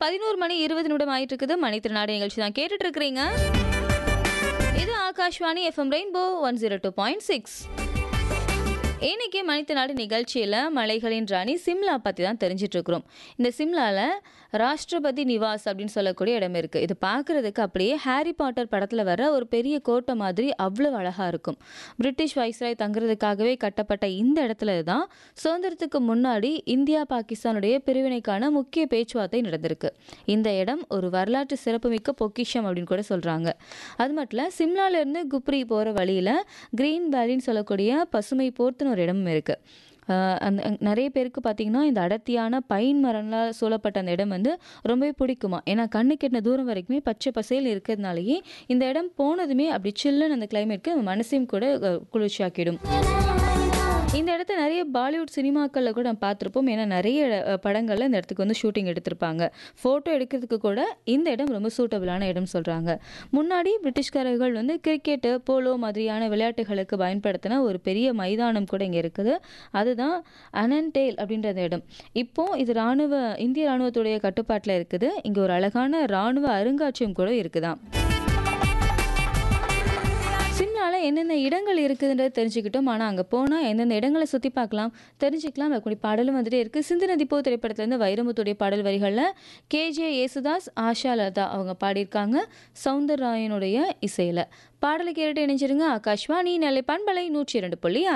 பதினோரு மணி இருபது நிமிடம் ஆயிட்டு இருக்குது மணித்திருநாடு நிகழ்ச்சி தான் கேட்டுட்டு இருக்கிறீங்க இது Akashvani FM rainbow one zero two point six இன்னைக்கு மணித்திருநாடு நிகழ்ச்சியில் மலைகளின் ராணி சிம்லா பற்றி தான் தெரிஞ்சிட்டு இருக்கிறோம் இந்த சிம்லாவில் ராஷ்டிரபதி நிவாஸ் அப்படின்னு சொல்லக்கூடிய இடம் இருக்குது இது பார்க்குறதுக்கு அப்படியே ஹாரி பாட்டர் படத்தில் வர ஒரு பெரிய கோட்டை மாதிரி அவ்வளோ அழகாக இருக்கும் பிரிட்டிஷ் வைஸ்ராய் தங்குறதுக்காகவே கட்டப்பட்ட இந்த இடத்துல தான் சுதந்திரத்துக்கு முன்னாடி இந்தியா பாகிஸ்தானுடைய பிரிவினைக்கான முக்கிய பேச்சுவார்த்தை நடந்திருக்கு இந்த இடம் ஒரு வரலாற்று சிறப்புமிக்க பொக்கிஷம் அப்படின்னு கூட சொல்கிறாங்க அது மட்டும் இல்லை சிம்லாலேருந்து குப்ரி போகிற வழியில் க்ரீன் வேலின்னு சொல்லக்கூடிய பசுமை போர்த்துன்னு ஒரு இடமும் இருக்குது அந்த அங்க நிறைய பேருக்கு பார்த்தீங்கன்னா இந்த அடர்த்தியான பைன் மரம்லாம் சூழப்பட்ட அந்த இடம் வந்து ரொம்பவே பிடிக்குமா ஏன்னா கண்ணு கெட்டின தூரம் வரைக்குமே பச்சை பசேல் இருக்கிறதுனாலயே இந்த இடம் போனதுமே அப்படி சில்லுன்னு அந்த கிளைமேட்க்கு நம்ம மனசையும் கூட அஹ், குளிர்ச்சியாக்கிடும் இந்த இடத்த நிறைய பாலிவுட் சினிமாக்களில் கூட நம்ம பார்த்துருப்போம் ஏன்னா நிறைய அஹ், படங்கள்ல இந்த இடத்துக்கு வந்து ஷூட்டிங் எடுத்திருப்பாங்க ஃபோட்டோ எடுக்கிறதுக்கு கூட இந்த இடம் ரொம்ப சூட்டபிளான இடம் சொல்கிறாங்க முன்னாடி பிரிட்டிஷ்காரர்கள் வந்து கிரிக்கெட்டு போலோ மாதிரியான விளையாட்டுகளுக்கு பயன்படுத்தின ஒரு பெரிய மைதானம் கூட இங்கே இருக்குது அதுதான் அனன்டேல் அப்படின்ற அந்த இடம் இப்போ இது ராணுவ இந்திய ராணுவத்துடைய கட்டுப்பாட்டில் இருக்குது இங்கே ஒரு அழகான ராணுவ அருங்காட்சியகம் கூட இருக்குதாம் சிம்லாவில் என்னென்ன இடங்கள் இருக்குதுன்றது தெரிஞ்சுக்கிட்டோம் ஆனால் அங்கே போனால் எந்தெந்த இடங்களை சுற்றி பார்க்கலாம் தெரிஞ்சுக்கலாம் அதுக்குடி பாடலும் வந்துட்டே இருக்குது சிந்து நதி போ திரைப்படத்துலேருந்து வைரமுத்துடைய பாடல் வரிகளில் கேஜே யேசுதாஸ் ஆஷா லதா அவங்க பாடியிருக்காங்க சவுந்தரராயனுடைய இசையில் பாடலை கேட்டுட்டு இணைஞ்சிருங்க ஆகாஷ்வாணி நெல்லை பண்பலை நூற்றி இரண்டு புள்ளி ஆறு